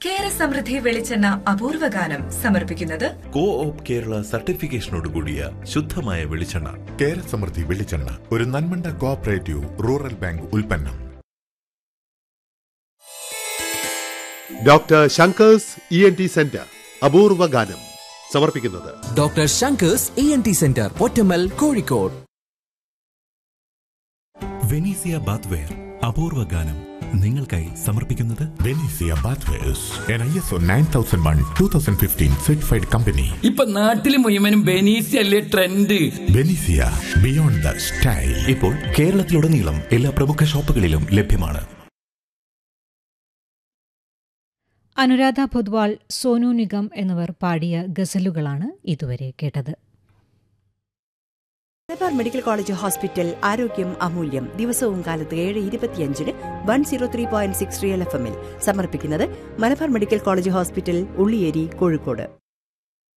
കേര സമൃദ്ധി വെളിച്ചെണ്ണ അപൂർവ ഗാനം സമർപ്പിക്കുന്നത് കോ ഓപ്പ് കേരള സർട്ടിഫിക്കേഷനോട് കൂടിയ ശുദ്ധമായ വെളിച്ചെണ്ണ കേര സമൃദ്ധി വെളിച്ചെണ്ണ ഒരു നന്മണ്ട കോഓപ്പറേറ്റീവ് റൂറൽ ബാങ്ക് ഉൽപ്പന്നം doctor Shankers E N T centre അപൂർവ ഗാനം സമർപ്പിക്കുന്നത് doctor Shankers E N T centre Pottammal Kozhikode Venezia bathware അപൂർവ ഗാനം നിങ്ങൾക്കായി സമർപ്പിക്കുന്നത് Venezia bathwares an I S O nine thousand one two thousand fifteen certified company ഇപ്പൊ നാട്ടില് മുഴുവനും ബെനീസി അല്ലേ trend Venezia beyond the style ഇപ്പോൾ കേരളത്തിലുടനീളം എല്ലാ പ്രമുഖ ഷോപ്പുകളിലും ലഭ്യമാണ് അനുരാധ പൊദ്വാൾ സോനു നിഗം എന്നിവർ പാടിയ ഗസലുകളാണ് ഇതുവരെ കേട്ടത് മലബാർ മെഡിക്കൽ കോളേജ് ഹോസ്പിറ്റൽ ആരോഗ്യം അമൂല്യം ദിവസവും കാലത്ത് ഏഴ് ഇരുപത്തിയഞ്ചിന് one zero three point six real F എമ്മിൽ സമർപ്പിക്കുന്നത് Malabar medical college hospital Ulliyeri Kozhikode